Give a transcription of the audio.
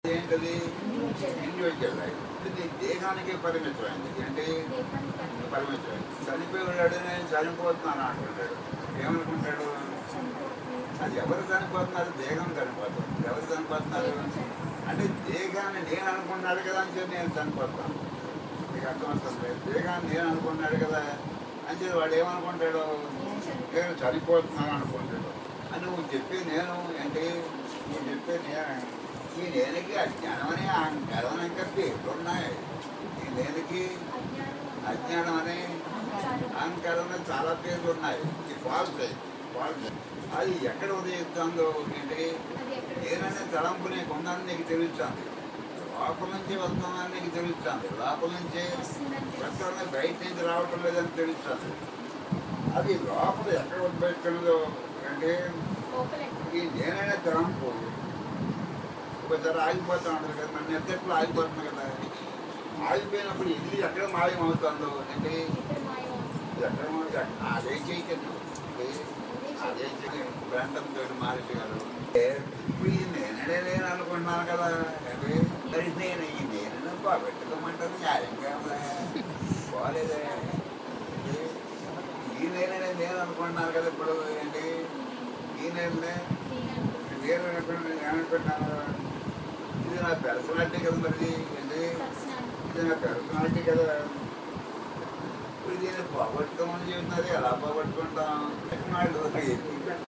ఏంటది individual life ఇది దేహానికి పరిమితమైంది అంటే పరిమితమైంది చనిపోయాడు నేను చనిపోతున్నాను అంటుంటాడు ఏమనుకుంటాడు అది ఎవరు చనిపోతున్నారు దేహం చనిపోతుంది ఎవరు చనిపోతున్నారు అంటే దేహాన్ని నేను అనుకున్నాడు కదా అని చెప్పి నేను చనిపోతాను మీకు అర్థమవుతుంది దేహాన్ని నేను అనుకున్నాడు కదా అని చెప్పి వాడు ఏమనుకుంటాడు నేను చనిపోతున్నాను అనుకుంటాడు అని నువ్వు చెప్పే నేను అంటే నువ్వు చెప్పే నేను ఈ నేనకి అజ్ఞానం అనే అహంకారం అనే ఇంకా పేర్లు ఉన్నాయి ఈ నేనకి అజ్ఞానం అనే అహంకారం అనే చాలా పేర్లు ఉన్నాయి ఈ ఫాల్ట్ ఫాల్ట్ అది ఎక్కడ ఉదయిస్తుందో ఏంటి నేననే తలంపు నీకు ఉందని నీకు తెలుస్తుంది లోపల నుంచి వస్తుందని నీకు తెలుస్తుంది లోపల నుంచి వస్తుందని బయట నుంచి రావటం లేదని తెలుస్తుంది అది లోపల ఎక్కడ ఉద్భవిస్తున్నదో అంటే ఈ నేననే తలంపు ఒకసారి ఆగిపోతా ఉంటుంది కదా మన నెత్తట్లో ఆగిపోతుంది కదా ఆగిపోయినప్పుడు ఇల్లు ఎక్కడ మాయం అవుతుందో అంటే ఎక్కడ మాయం అదే చైతన్యం అంటే అదే చైతన్యం ప్రాంతంతో మహర్షి గారు ఇప్పుడు ఈ నేననే నేను అనుకుంటున్నాను కదా అంటే మరి నేను ఈ నేను బాగొట్టుకోమంటుంది న్యాయంగా ఉందా? బాగాలేదే అంటే ఈ నేననే నేను అనుకుంటున్నాను కదా ఇప్పుడు ఏంటి ఈ నేనే నేను అనుకున్నాను నేను అనుకుంటున్నాను ఇది నా పర్సనాలిటీ కదా మరి ఏంటి ఇది నా పర్సనాలిటీ కదా ఇప్పుడు దీన్ని పోగొట్టుకోమని చెబుతున్నది ఎలా పోగొట్టుకుంటాం వాళ్ళు